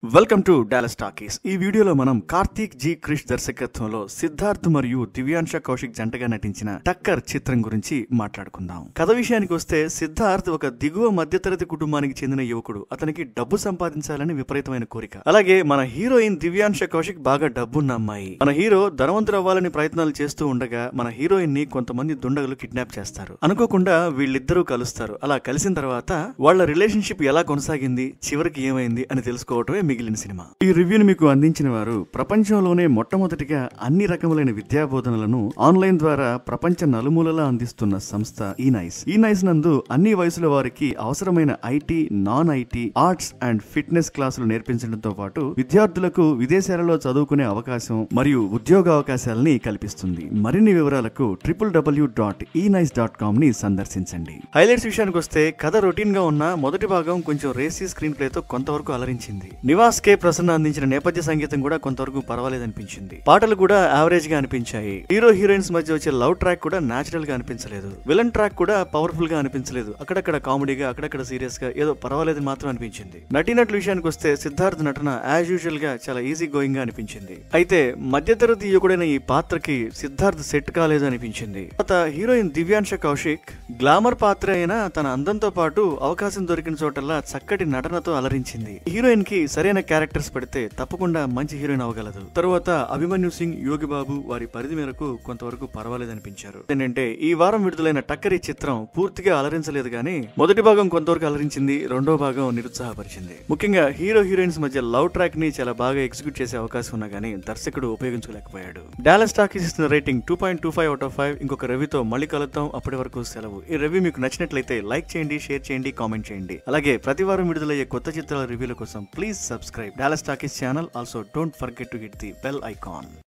welcome to Dallas talkies ఈ వీడియోలో మనం కార్తీక్ జీ క్రిష్ దర్శకత్వంలో సిద్ధార్థ్ మరియు దివ్యాంశ కౌశిక్ జంటగా నటించిన టక్కర్ చిత్రం గురించి మాట్లాడుకుందాం కథ విషయానికి వస్తే సిద్ధార్థ్ ఒక దిగువ మధ్యతరగతి కుటుంబానికి చెందిన యువకుడు అతనికి డబ్బు సంపాదించాలని విపరీతమైన కోరిక అలాగే మన హీరోయిన్ దివ్యాంశ కౌశిక్ బాగా డబ్బున్న అమ్మాయి మన హీరో ధనవంతుడు అవ్వాలని ప్రయత్నాలు చేస్తూ ఉండగా మన హీరోయిన్ ని కొంతమంది దుండగులు కిడ్నాప్ చేస్తారు అనుకోకుండా వీళ్ళిద్దరూ కలుస్తారు అలా కలిసిన తర్వాత వాళ్ళ రిలేషన్షిప్ ఎలా కొనసాగింది చివరికి ఏమైంది అని తెలుసుకోవటమే మిగిలిన సినిమా ఈ రివ్యూని మీకు అందించిన వారు ప్రపంచంలోనే మొట్టమొదటిగా అన్ని రకములైన విద్యా బోధనలను ఆన్లైన్ ద్వారా ప్రపంచ నలుమూలలా అందిస్తున్న సంస్థ ఈ నైస్ ఈ నైస్ నందు అన్ని వయసుల వారికి అవసరమైన IT non IT arts and fitness క్లాసులు నేర్పించడంతో పాటు విద్యార్థులకు విదేశాలలో చదువుకునే అవకాశం మరియు ఉద్యోగ అవకాశాలని కల్పిస్తుంది మరిన్ని వివరాలకు triple W dot E nice dot com ని సందర్శించండి హైలైట్స్ విషయానికి వస్తే కథ రొటీన్ గా ఉన్న మొదటి భాగం కొంచెం రేసీ స్క్రీన్ ప్లే తో కొంతవరకు అలరించింది నివాస్ కే ప్రసన్న అందించిన నేపథ్య సంగీతం కూడా కొంతవరకు పర్వాలేదనిపించింది పాటలు కూడా యావరేజ్ గా అనిపించాయి హీరో హీరోయిన్స్ మధ్య వచ్చే లవ్ ట్రాక్ కూడా నాచురల్ గా అనిపించలేదు విలన్ ట్రాక్ కూడా పవర్ఫుల్ గా అనిపించలేదు అక్కడక్కడ కామెడీగా అక్కడక్కడ సీరియస్ గా ఏదో పర్వాలేదని మాత్రం అనిపించింది నటీనటుల విషయానికి వస్తే సిద్ధార్థ్ నటన యాజ్ యూజువల్ గా చాలా ఈజీ గోయింగ్ గా అనిపించింది అయితే మధ్యతరగతి యువకుడైన ఈ పాత్రకి సిద్ధార్థ్ సెట్ కాలేదు అనిపించింది తర్వాత హీరోయిన్ దివ్యాంశ కౌశిక్ గ్లామర్ పాత్ర అయినా తన అందంతో పాటు అవకాశం దొరికిన చోటల్లా చక్కటి నటనతో అలరించింది హీరోయిన్ కి సరైన క్యారెక్టర్స్ పెడితే తప్పకుండా మంచి హీరోయిన్ అవ్వగలదు తరువాత అభిమన్యు సింగ్ యోగి బాబు వారి పరిధి మేరకు కొంతవరకు పర్వాలేదనిపించారు ఏంటంటే ఈ వారం విడుదలైన టక్కరి చిత్రం పూర్తిగా అలరించలేదు కానీ మొదటి భాగం కొంతవరకు అలరించింది రెండో భాగం నిరుత్సాహపరిచింది ముఖ్యంగా హీరో హీరోయిన్స్ మధ్య లవ్ ట్రాక్ ని చాలా బాగా ఎగ్జిక్యూట్ చేసే అవకాశం ఉన్నా కానీ దర్శకుడు ఉపయోగించలేకపోయాడు డాలస్ టాకీస్ ఇస్తున్న rating two point two five out of five ఇంకొక రవితో మళ్ళీ కలుద్దాం అప్పటి వరకు సెలవు ఈ రివ్యూ మీకు నచ్చినట్లయితే లైక్ చేయండి షేర్ చేయండి కామెంట్ చేయండి అలాగే ప్రతి వారం విడుదలయ్యే కొత్త చిత్రాల రివ్యూల కోసం please subscribe Dallas Talkies channel also don't forget to hit the bell icon